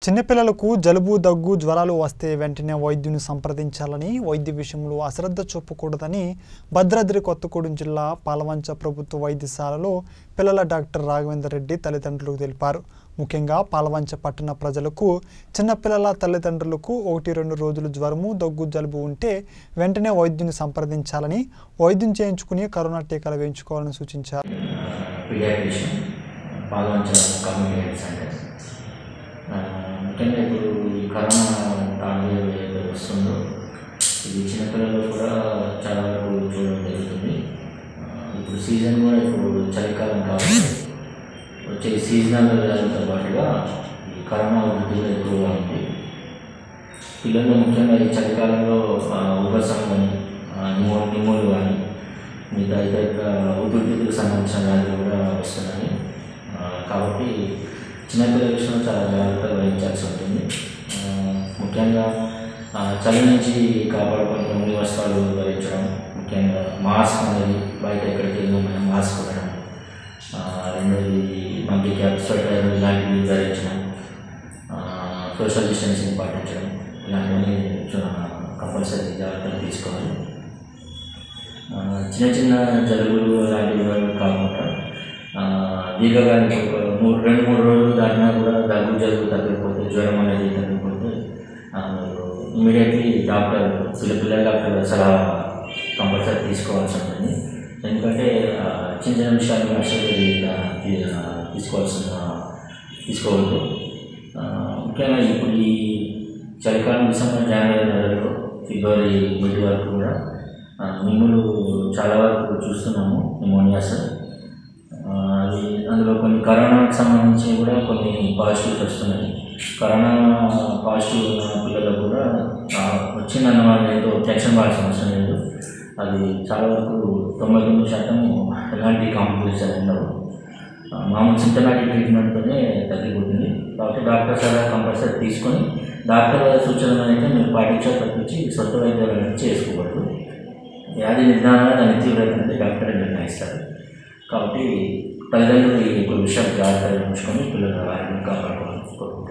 చిన్నపిల్లలకు జలుబు దగ్గు జ్వరాలు వస్తే వెంటనే వైద్యుని సంప్రదించాలని వైద్య విషయంలో అశ్రద్ధ చూపకూడదని భద్రాద్రి కొత్తగూడెం జిల్లా పాలవంచ ప్రభుత్వ వైద్యశాలలో పిల్లల డాక్టర్ రాఘవేందర్ రెడ్డి తల్లిదండ్రులకు తెలిపారు ముఖ్యంగా పాలవంచ పట్టణ ప్రజలకు చిన్నపిల్లల తల్లిదండ్రులకు ఒకటి రెండు రోజులు జ్వరము దగ్గు జలుబు ఉంటే వెంటనే వైద్యుని సంప్రదించాలని వైద్యం చేయించుకుని కరోనా టీకాలు వేయించుకోవాలని సూచించారు paediatrician Palvancha community health centre ఆ, ముఖ్యంగా ఇప్పుడు ఈ కరోనా తాండవ ఏదైతే వస్తుందో ఇది చిన్నపిల్లలు కూడా చాలా వరకు చూడడం జరుగుతుంది ఆ, ఇప్పుడు సీజన్ కూడా ఇప్పుడు చలికాలం కాబట్టి వచ్చే సీజనల్ వ్యాధులతో పాటుగా ఈ కరోనా వృద్ధి కూడా ఎక్కువగా ఉంది పిల్లలు ముఖ్యంగా ఈ చలికాలంలో ఆ, ఉబ్బసం కానీ నిమో నిమోలు కానీ మిగతా ఇతర ఊపిరితిత్తులకు సంబంధించిన వ్యాధులు కూడా వస్తున్నాయి ఆ, కాబట్టి చిన్నపిల్లల విషయంలో చాలా జాగ్రత్తగా వహించాల్సి ఉంటుంది ఆ, ముఖ్యంగా ఆ, చలి నుంచి కాపాడుకునే ఉన్ని వస్త్రాలు ధరించడం ముఖ్యంగా మాస్క్ అనేది బయట ఎక్కడికి వెళ్ళినా మనం మాస్క్ ఉండడం ఆ, రెండోది మంకీ క్యాప్ స్వెటర్ ఇలాంటివి ధరించడం సోషల్ డిస్టెన్సింగ్ పాటించడం ఇలాంటివన్నీ కంపల్సరీ జాగ్రత్తలు తీసుకోవాలి ఆ, చిన్న చిన్న జలుబులు అలాంటివి కూడా కాకుండా ఆ, దీర్ఘకాలిక ఒక మూడు రెండు మూడు రోజులు దాటినా కూడా దగ్గు జలుబు తగ్గకపోతే జ్వరం అనేది తగ్గకపోతే ఇమీడియట్లీ డాక్టర్ పిల్ల పిల్లల డాక్టర్ సలహా కంపల్సరీ తీసుకోవాల్సి ఉంటుంది ఎందుకంటే ఆ, చిన్న చిన్న విషయాలు అసలు తీసుకోవాల్సిన తీసుకోవద్దు ఆ, ముఖ్యంగా ఇప్పుడు ఈ చలికాలం డిసెంబర్ జనవరి నెలలో ఫిబ్రవరి మిడ్ వరకు కూడా ఆ, మిమ్ములు చాలా వరకు చూస్తున్నాము నిమోనియాస్ ఆ, అది అందులో కొన్ని కరోనాకి సంబంధించి కూడా కొన్ని పాజిటివ్స్ వస్తున్నాయి కరోనా పాజిటివ్ ఉన్న పిల్లలకు కూడా ఆ, వచ్చిందన్న వాళ్ళు ఏదో టెన్షన్ పడాల్సిన అవసరం లేదు అది చాలా వరకు తొంభై తొమ్మిది శాతం ఎలాంటి కాంప్లికేషన్ ఉండవు ఆ, మామూలు సింటమాటిక్ ట్రీట్మెంట్తోనే తగ్గిపోతుంది కాబట్టి డాక్టర్ సలహా కంపల్సరీ తీసుకొని డాక్టర్ సూచనలు అయితే మీరు పాటించాలి తప్పించి సొంత వైద్యాలు అనేది చేసుకోకూడదు వ్యాధి నిర్ధారణ దాని తీవ్రత అనేది డాక్టర్ నిర్ణయిస్తారు కాబట్టి తల్లిదండ్రులు ఈ యొక్క విషయాలు జాగ్రత్తగా ఉంచుకొని పిల్లల ఆరోగ్యం కాపాడుకోవాలి